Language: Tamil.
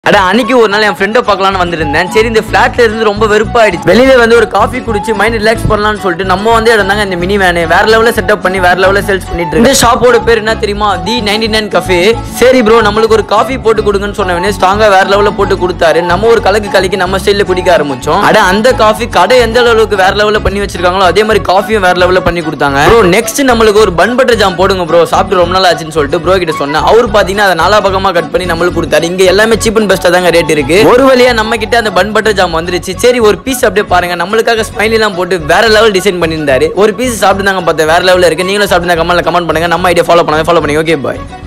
அட அன்னைக்கு ஒரு நாள் என் ஃப்ரெண்டை பார்க்கலாம்னு வந்திருந்தேன் சரி இந்த ஃபிளாட்ல இருந்து ரொம்ப வெறுப்பாயிடுச்சு வெளியில வந்து ஒரு காஃபி குடிச்சு மைண்ட் ரிலாக்ஸ் பண்ணலாம்னு சொல்லிட்டு நம்ம வந்து இருந்தாங்க இந்த மினி வேனு வேற லெவலில் செட்டப் பண்ணி வேற லெவலில் சேல்ஸ் பண்ணிட்டு இருக்கு இந்த ஷாப்போட பேர் என்ன தெரியுமா தி நைன்டி நைன் கஃபே சரி ப்ரோ நம்மளுக்கு ஒரு காஃபி போட்டு கொடுங்கன்னு சொன்னவனே ஸ்ட்ராங்கா வேற லெவலில் போட்டு கொடுத்தாரு நம்ம ஒரு கலக்கு கலக்கி நம்ம ஸ்டைலில் குடிக்க ஆரம்பிச்சோம் அட அந்த காஃபி கடை எந்த அளவுக்கு வேற லெவலில் பண்ணி வச்சிருக்காங்களோ அதே மாதிரி காஃபியும் வேற லெவலில் பண்ணி கொடுத்தாங்க ப்ரோ நெக்ஸ்ட் நம்மளுக்கு ஒரு பன் பட்டர் ஜாம் போடுங்க ப்ரோ சாப்பிட்டு ரொம்ப நாள் ஆச்சுன்னு சொல்லிட்டு ப்ரோ கிட்ட சொன்னேன் அவர் பாத்தீங்கன்னா அதை நாலா பக்கமா கட் பண்ணி நம்மளுக்கு கொடுத்தாரு இங்க எல்லாமே சீப் அண்ட் பெஸ்டா தாங்க ரேட் இருக்கு ஒரு வழியா நம்ம கிட்ட அந்த பன் பட்டர் ஜாம் வந்துருச்சு சரி ஒரு பீஸ் அப்படியே பாருங்க நம்மளுக்காக ஸ்மைலி எல்லாம் போட்டு வேற லெவல் டிசைன் பண்ணியிருந்தாரு ஒரு பீஸ் சாப்பிட்டு தாங்க பார்த்தேன் வேற லெவலில் இருக்கு நீங்களும் சாப்பிட்டு கமெண்ட்ல கமெண்ட் பண்ணுங்க நம்ம ஐடியா ஃபாலோ பண்ணுங்க ஃபாலோ பண்ணுங்க ஓகே பாய்